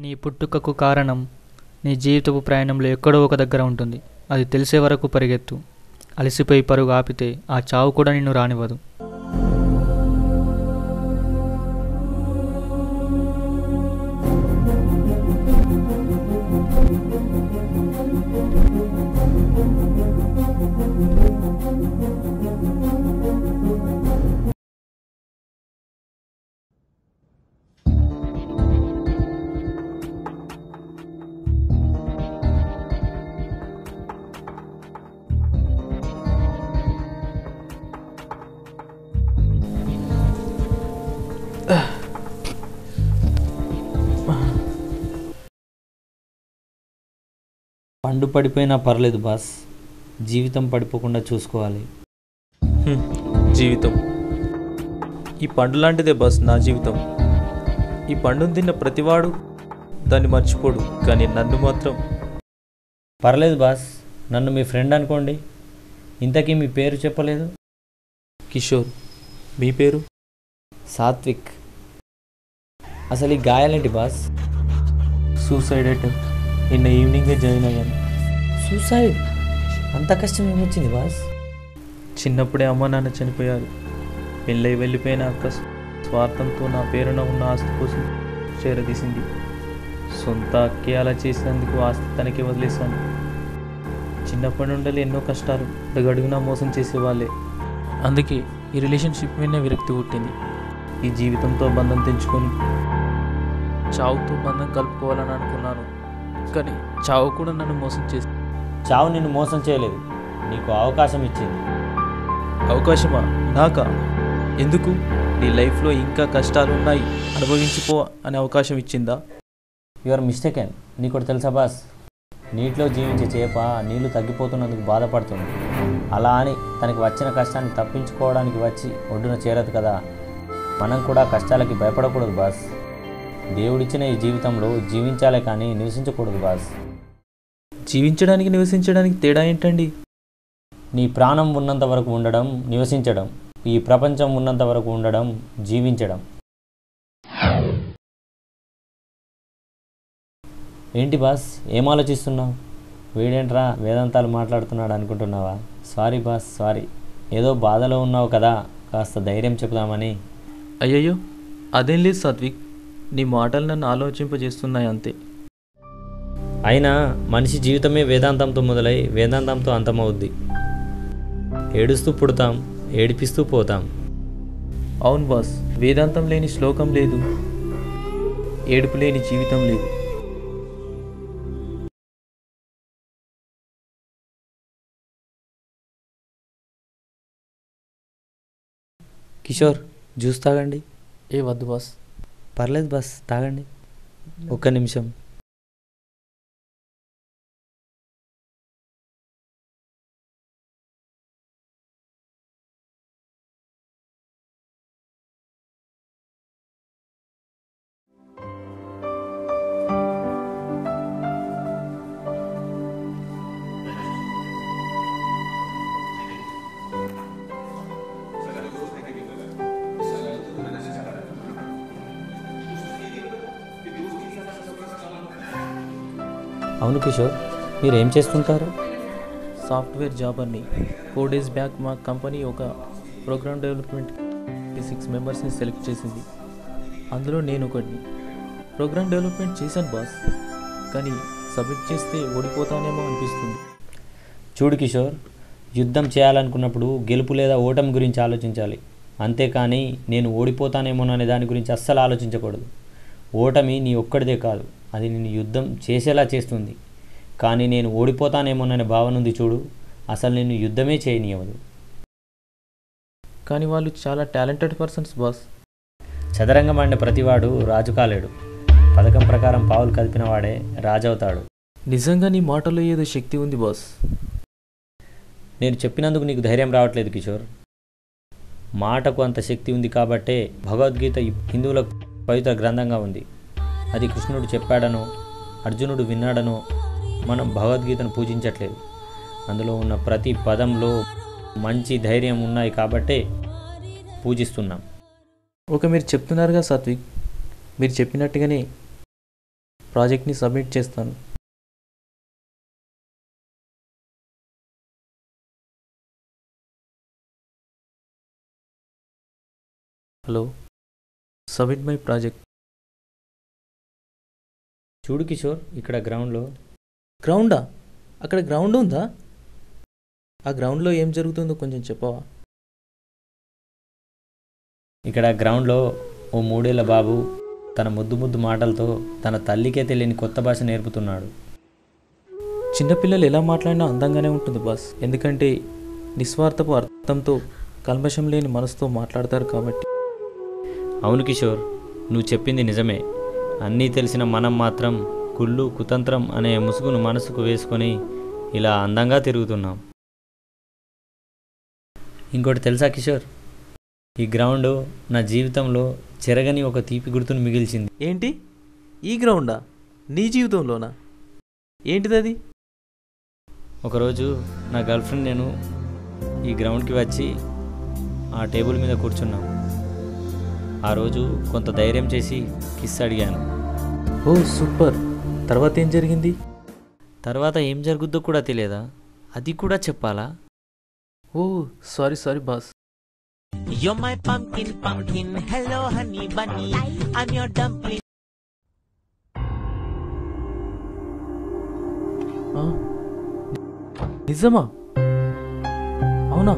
నీ పుట్టుకకు కారణం నీ జీవితపు ప్రయాణంలో ఎక్కడో ఒక దగ్గర ఉంటుంది అది తెలిసే వరకు పరిగెత్తు అలసిపోయి పరుగు ఆపితే ఆ చావు కూడా నిన్ను రానివ్వదు పండు పడిపోయినా పర్లేదు బాస్ జీవితం పడిపోకుండా చూసుకోవాలి హ్మ్, జీవితం ఈ పండు లాంటిదే బస్ నా జీవితం ఈ పండును తిన్న ప్రతివాడు దాన్ని మర్చిపోడు కానీ నన్ను మాత్రం పర్లేదు బాస్ నన్ను మీ ఫ్రెండ్ అనుకోండి ఇంతకీ మీ పేరు చెప్పలేదు కిషోర్ మీ పేరు సాత్విక్ అసలు ఈ గాయాలేంటి బాస్ సూసైడ్ అటెంప్ట్ నిన్న ఈవినింగే జాయిన్ అయ్యాను సూసైడ్ అంత కష్టం ఏమొచ్చింది బాస్ చిన్నప్పుడే అమ్మ నాన్న చనిపోయారు పెళ్ళై వెళ్ళిపోయిన అక్క స్వార్థంతో నా పేరున ఉన్న ఆస్తి కోసం చేరదీసింది సొంత అక్కే అలా చేసినందుకు ఆస్తి తనకే వదిలేశాను చిన్నప్పటి నుండి ఎన్నో కష్టాలు అడుగడుగునా మోసం చేసేవాళ్ళే అందుకే ఈ రిలేషన్షిప్ మీద విరక్తి పుట్టింది ఈ జీవితంతో బంధం తెంచుకొని చావుతో బంధం కలుపుకోవాలని అనుకున్నాను కానీ చావు కూడా నన్ను మోసం చేసి చావు నిన్ను మోసం చేయలేదు నీకు అవకాశం ఇచ్చింది అవకాశమా నాకా ఎందుకు నీ లైఫ్లో ఇంకా కష్టాలు ఉన్నాయి అనుభవించిపో అనే అవకాశం ఇచ్చిందా యువర్ మిస్టేకెన్ నీకు తెలుసా బాస్ నీటిలో జీవించే చేప నీళ్లు తగ్గిపోతున్నందుకు బాధపడుతుంది అలా అని తనకి వచ్చిన కష్టాన్ని తప్పించుకోవడానికి వచ్చి ఒడ్డున చేరదు కదా మనం కూడా కష్టాలకి భయపడకూడదు బాస్ దేవుడిచ్చిన ఈ జీవితంలో జీవించాలే కానీ నివసించకూడదు బాస్ జీవించడానికి నివసించడానికి తేడా ఏంటండి నీ ప్రాణం ఉన్నంత వరకు ఉండడం నివసించడం ఈ ప్రపంచం ఉన్నంత వరకు ఉండడం జీవించడం ఏంటి బాస్ ఏం ఆలోచిస్తున్నావు వీడేంట్రా వేదాంతాలు మాట్లాడుతున్నాడు అనుకుంటున్నావా సారీ బాస్ సారీ ఏదో బాధలో ఉన్నావు కదా కాస్త ధైర్యం చెప్దామని అయ్యయ్యో అదేం లేదు సాత్విక్ నీ మాటలు నన్ను ఆలోచింపజేస్తున్నాయి అంతే అయినా మనిషి జీవితమే వేదాంతంతో మొదలై వేదాంతంతో అంతమవుద్ది ఏడుస్తూ పుడతాం ఏడిపిస్తూ పోతాం అవును బాస్ వేదాంతం లేని శ్లోకం లేదు ఏడుపు లేని జీవితం లేదు కిషోర్ జ్యూస్ తాగండి ఏ వద్దు బాస్ పర్లేదు బస్ తాగండి ఒక్క నిమిషం అవును కిషోర్ మీరు ఏం చేస్తుంటారు సాఫ్ట్వేర్ జాబర్ని ఫోర్ డేస్ బ్యాక్ మా కంపెనీ ఒక ప్రోగ్రామ్ డెవలప్మెంట్ సిక్స్ మెంబర్స్ని సెలెక్ట్ చేసింది అందులో నేను ఒకటిని ప్రోగ్రామ్ డెవలప్మెంట్ చేశాను బాస్ కానీ సబ్మిట్ చేస్తే ఓడిపోతానేమో అనిపిస్తుంది చూడు కిషోర్ యుద్ధం చేయాలనుకున్నప్పుడు గెలుపు లేదా ఓటమి గురించి ఆలోచించాలి అంతేకాని నేను ఓడిపోతానేమోననే దాని గురించి అస్సలు ఆలోచించకూడదు ఓటమి నీ ఒక్కడిదే కాదు అది నేను యుద్ధం చేసేలా చేస్తుంది కానీ నేను ఓడిపోతానేమోననే భావన ఉంది చూడు అసలు నేను యుద్ధమే చేయనీయవదు కానీ వాళ్ళు చాలా టాలెంటెడ్ పర్సన్స్ బాస్ చదరంగం ఆడిన ప్రతివాడు రాజు కాలేడు పథకం ప్రకారం పావులు కదిపిన వాడే రాజవుతాడు నిజంగా నీ మాటలో ఏదో శక్తి ఉంది బాస్ నేను చెప్పినందుకు నీకు ధైర్యం రావట్లేదు కిషోర్ మాటకు అంత శక్తి ఉంది కాబట్టే భగవద్గీత ఈ హిందువుల పవిత్ర గ్రంథంగా ఉంది అది కృష్ణుడు చెప్పాడనో అర్జునుడు విన్నాడనో మనం భగవద్గీతను పూజించట్లేదు అందులో ఉన్న ప్రతి పదంలో మంచి ధైర్యం ఉన్నాయి కాబట్టే పూజిస్తున్నాం ఓకే మీరు చెప్తున్నారుగా సాత్విక్ మీరు చెప్పినట్టుగానే ప్రాజెక్ట్ని సబ్మిట్ చేస్తాను హలో సబ్మిట్ మై ప్రాజెక్ట్ చూడు కిషోర్ ఇక్కడ గ్రౌండ్లో గ్రౌండా అక్కడ గ్రౌండ్ ఉందా ఆ గ్రౌండ్లో ఏం జరుగుతుందో కొంచెం చెప్పవా ఇక్కడ గ్రౌండ్లో ఓ మూడేళ్ల బాబు తన ముద్దు ముద్దు మాటలతో తన తల్లికే తెలియని కొత్త భాష నేర్పుతున్నాడు చిన్నపిల్లలు ఎలా మాట్లాడినా అందంగానే ఉంటుంది బాస్ ఎందుకంటే నిస్వార్థపు అర్థంతో కల్మషం లేని మనసుతో మాట్లాడతారు కాబట్టి అవును కిషోర్ నువ్వు చెప్పింది నిజమే అన్నీ తెలిసిన మనం మాత్రం కుళ్ళు కుతంత్రం అనే ముసుగును మనసుకు వేసుకొని ఇలా అందంగా తిరుగుతున్నాం ఇంకోటి తెలుసా కిషోర్ ఈ గ్రౌండ్ నా జీవితంలో చెరగని ఒక తీపి గుర్తును మిగిల్చింది ఏంటి ఈ గ్రౌండా నీ జీవితంలోనా ఏంటిది అది ఒకరోజు నా గర్ల్ ఫ్రెండ్ నేను ఈ గ్రౌండ్కి వచ్చి ఆ టేబుల్ మీద కూర్చున్నాం ఆ రోజు కొంత ధైర్యం చేసి కిస్ అడిగాను ఓ సూపర్ తర్వాత ఏం జరిగింది తర్వాత ఏం జరుగుద్దో కూడా తెలియదా అది కూడా చెప్పాలా oh sorry sorry boss You're my pumpkin, pumpkin. Hello, honey bunny. I'm your dumpling. ఆ, నిజమా అవునా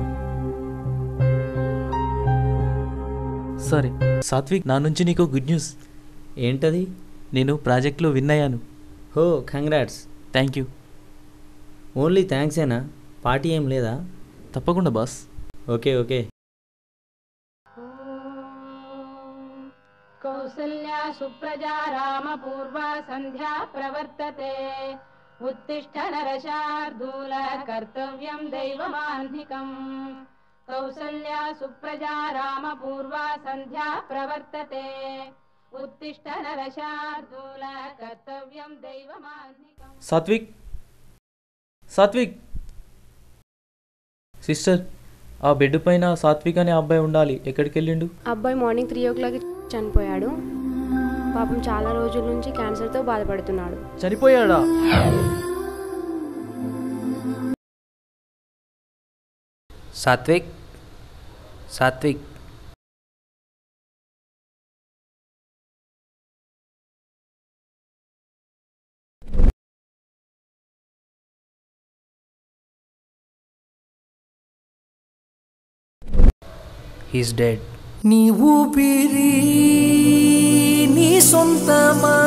సరే సాత్విక్ నా నుంచి నీకు గుడ్ న్యూస్ ఏంటది నేను ప్రాజెక్ట్లో విన్ అయ్యాను oh congrats thank you only థ్యాంక్సేనా పార్టీ ఏం లేదా తప్పకుండా బాస్ ఓకే ఓకే कौसल्या सुप्रजा रामपूर्वा सन्ध्या प्रवर्तते उत्तिष्ठ नरशार्दूल कर्तव्यं दैवमाह्निकम् कौसल्या सुप्रजा रामपूर्वा सन्ध्या प्रवर्तते उत्तिष्ठ नरशार्दूल कर्तव्यं दैवमाह्निकम् సాత్విక్ సాత్విక్ సిస్టర్ ఆ బెడ్ పైన సాత్విక్ అనే అబ్బాయి ఉండాలి ఎక్కడికి వెళ్ళిండు అబ్బాయి మార్నింగ్ త్రీ ఓ క్లాక్ చనిపోయాడు పాపం చాలా రోజుల నుంచి క్యాన్సర్తో బాధపడుతున్నాడు చనిపోయాడా సాత్విక్ సాత్విక్ హీస్ డెడ్ నీ ఊపిరి నీ సొంతమా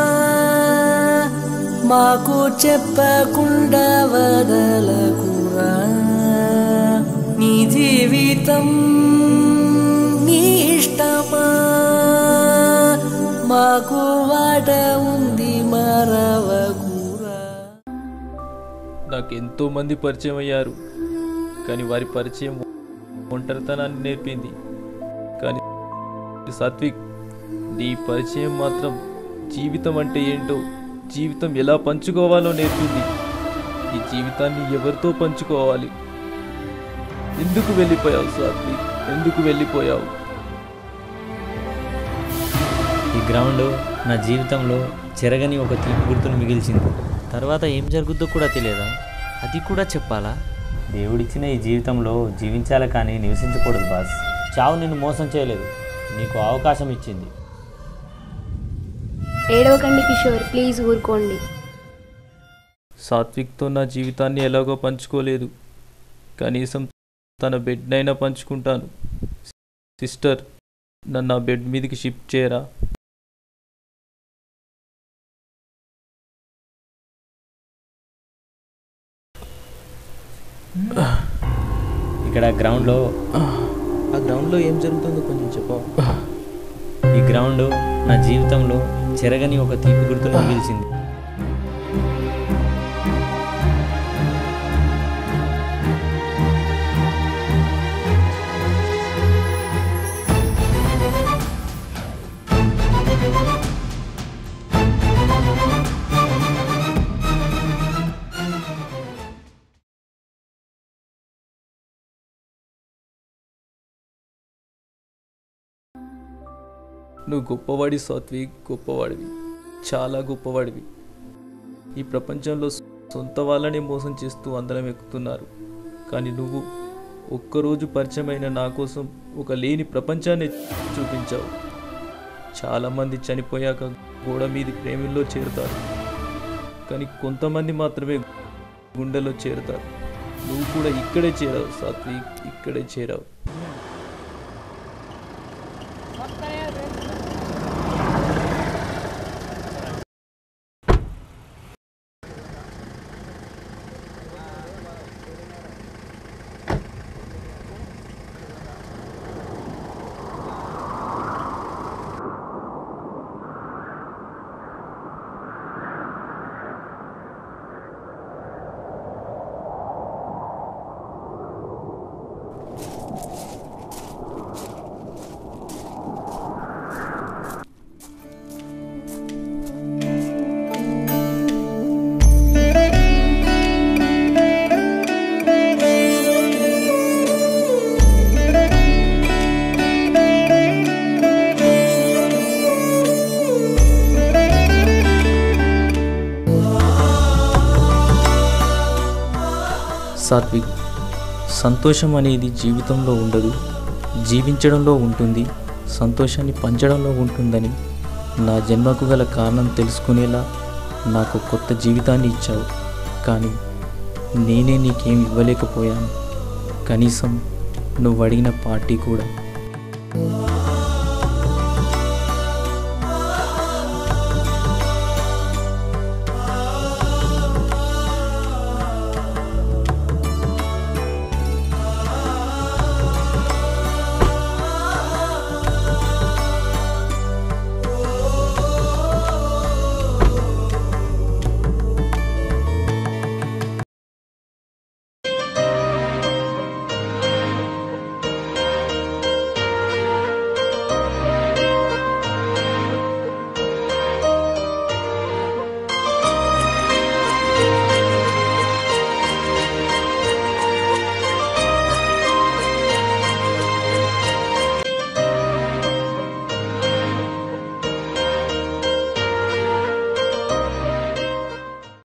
మాకు చెప్పకుండా వదలకురా నీ జీవితం నీ ఇష్టమా మాకు వాట ఉంది మరవకురా నాకు ఎంతో మంది పరిచయం అయ్యారు కానీ వారి పరిచయం ఒంటరితనాన్ని నేర్పింది కానీ సాత్విక్ నీ పరిచయం మాత్రం జీవితం అంటే ఏంటో జీవితం ఎలా పంచుకోవాలో నేర్పింది ఈ జీవితాన్ని ఎవరితో పంచుకోవాలి ఎందుకు వెళ్ళిపోయావు సాత్విక్ ఎందుకు వెళ్ళిపోయావు ఈ గ్రౌండ్ నా జీవితంలో చెరగని ఒక తీపి గుర్తును మిగిల్చింది తర్వాత ఏం జరుగుద్దో కూడా తెలియదా అది కూడా చెప్పాలా దేవుడిచ్చిన ఈ జీవితంలో జీవించాలి కానీ నివసించకూడదు బాస్ చావు నిన్ను మోసం చేయలేదు నీకు అవకాశం ఇచ్చింది ఏడవకండి కిషోర్ ప్లీజ్ ఊరుకోండి సాత్విక్తో నా జీవితాన్ని ఎలాగో పంచుకోలేదు కనీసం తన బెడ్నైనా పంచుకుంటాను సిస్టర్ నన్ను ఆ బెడ్ మీదకి షిఫ్ట్ చేయరా ఇక్కడ గ్రౌండ్లో ఆ గ్రౌండ్లో ఏం జరుగుతుందో కొంచెం చెప్పవా ఈ గ్రౌండ్ నా జీవితంలో చెరగని ఒక తీపి గుర్తును మిగిల్చింది నువ్వు గొప్పవాడి సాత్విక్ గొప్పవాడివి చాలా గొప్పవాడివి ఈ ప్రపంచంలో సొంత వాళ్ళని మోసం చేస్తూ అందరం ఎక్కుతున్నారు కానీ నువ్వు ఒక్కరోజు పరిచయమైన నా కోసం ఒక లేని ప్రపంచాన్ని చూపించావు చాలామంది చనిపోయాక గోడ మీది ప్రేమిల్లో చేరుతారు కానీ కొంతమంది మాత్రమే గుండెలో చేరుతారు నువ్వు కూడా ఇక్కడే చేరావు సాత్విక్ ఇక్కడే చేరావు సాత్విక్ సంతోషం అనేది జీవితంలో ఉండదు జీవించడంలో ఉంటుంది సంతోషాన్ని పంచడంలో ఉంటుందని నా జన్మకు గల కారణం తెలుసుకునేలా నాకు కొత్త జీవితాన్ని ఇచ్చావు కానీ నేనే నీకేం ఇవ్వలేకపోయాను కనీసం నువ్వు అడిగిన పార్టీ కూడా